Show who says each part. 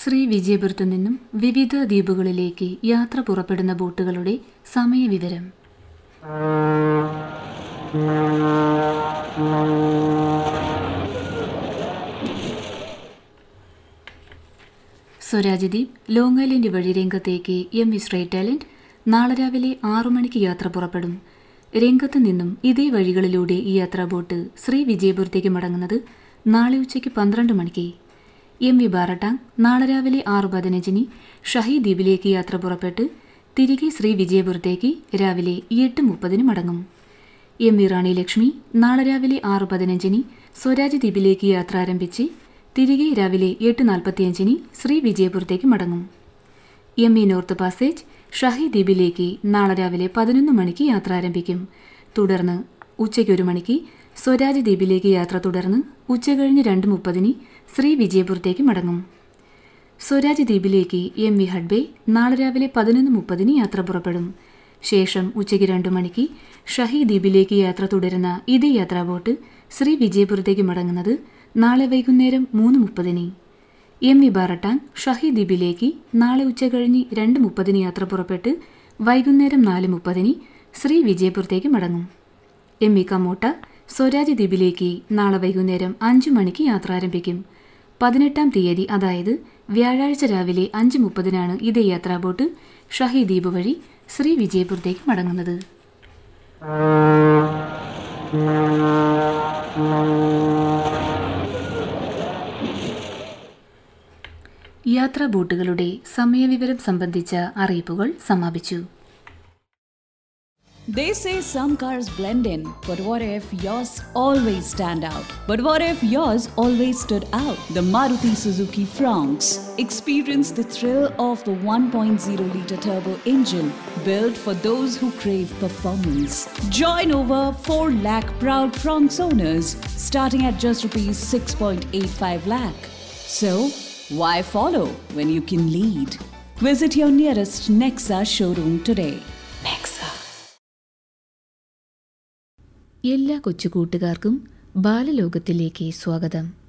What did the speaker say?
Speaker 1: ശ്രീ വിജയപുരത്തു നിന്നും വിവിധ ദ്വീപുകളിലേക്ക് യാത്ര പുറപ്പെടുന്ന ബോട്ടുകളുടെ സമയവിവരം സ്വരാജ് ദ്വീപ് ലോങ് ഐലൻഡ് വഴി രംഗത്തേക്ക് എം വി സ്ട്രേറ്റ് ടാലന്റ് നാളെ രാവിലെ ആറു മണിക്ക് യാത്ര പുറപ്പെടും രംഗത്ത് നിന്നും ഇതേ വഴികളിലൂടെ ഈ യാത്രാ ബോട്ട് ശ്രീ വിജയപുരത്തേക്ക് മടങ്ങുന്നത് നാളെ ഉച്ചയ്ക്ക് പന്ത്രണ്ട് മണിക്ക് എം വി ബാറട്ടാങ് നാളെ രാവിലെ ആറ് പതിനഞ്ചിന് ഷഹി ദ്വീപിലേക്ക് യാത്ര പുറപ്പെട്ട് തിരികെ ശ്രീ വിജയപുരത്തേക്ക് രാവിലെ എട്ട് മുപ്പതിന് മടങ്ങും എം വി റാണി ലക്ഷ്മി നാളെ രാവിലെ ആറ് പതിനഞ്ചിന് സ്വരാജ് ദ്വീപിലേക്ക് യാത്ര ആരംഭിച്ച് തിരികെ രാവിലെ എട്ട് നാൽപ്പത്തിയഞ്ചിന് ശ്രീ വിജയപുരത്തേക്ക് മടങ്ങും M E North Passage Shaheed ദ്വീപിലേക്ക് നാളെ രാവിലെ പതിനൊന്ന് മണിക്ക് യാത്ര ആരംഭിക്കും തുടർന്ന് ഉച്ചയ്ക്ക് ഒരു മണിക്ക് സ്വരാജ് ദ്വീപിലേക്ക് യാത്ര തുടർന്ന് ഉച്ചകഴിഞ്ഞ് രണ്ട് മുപ്പതിന് ശ്രീ വിജയപുരത്തേക്ക് മടങ്ങും സ്വരാജ് ദ്വീപിലേക്ക് എം വി ഹഡ്ബേ നാളെ രാവിലെ പതിനൊന്ന് മുപ്പതിന് യാത്ര പുറപ്പെടും ശേഷം ഉച്ചയ്ക്ക് രണ്ടു മണിക്ക് ഷഹി ദ്വീപിലേക്ക് യാത്ര തുടരുന്ന ഇതേ യാത്രാ ബോട്ട് ശ്രീ വിജയപുരത്തേക്ക് മടങ്ങുന്നത് നാളെ വൈകുന്നേരം മൂന്ന് മുപ്പതിന് എം വി ബാറട്ടാൻ ഷഹി ദ്വീപിലേക്ക് നാളെ ഉച്ചകഴിഞ്ഞ് രണ്ട് മുപ്പതിന് യാത്ര പുറപ്പെട്ട് വൈകുന്നേരം നാല് മുപ്പതിന് ശ്രീ വിജയപുരത്തേക്ക് മടങ്ങും എം വി കമോട്ട സ്വരാജ് ദ്വീപിലേക്ക് നാളെ വൈകുന്നേരം അഞ്ചു മണിക്ക് യാത്ര ആരംഭിക്കും പതിനെട്ടാം തീയതി അതായത് വ്യാഴാഴ്ച രാവിലെ അഞ്ച് മുപ്പതിനാണ് ഇതേ യാത്രാ ബോട്ട് ഷഹി ദ്വീപ് വഴി ശ്രീ വിജയപുരത്തേക്ക് മടങ്ങുന്നത് യാത്രാ ബോട്ടുകളുടെ സമയവിവരം സംബന്ധിച്ച അറിയിപ്പുകൾ സമാപിച്ചു
Speaker 2: They say some cars blend in, but what if yours always stand out? But what if yours always stood out? The Maruti Suzuki Fronx. Experience the thrill of the 1.0 liter turbo engine built for those who crave performance. Join over 4 lakh proud Fronx owners starting at just rupees 6.85 lakh. So, why follow when you can lead? Visit your nearest Nexa showroom today. Nexa.
Speaker 1: എല്ലാ കൊച്ചു കൂട്ടുകാർക്കും ബാലലോകത്തിലേക്ക് സ്വാഗതം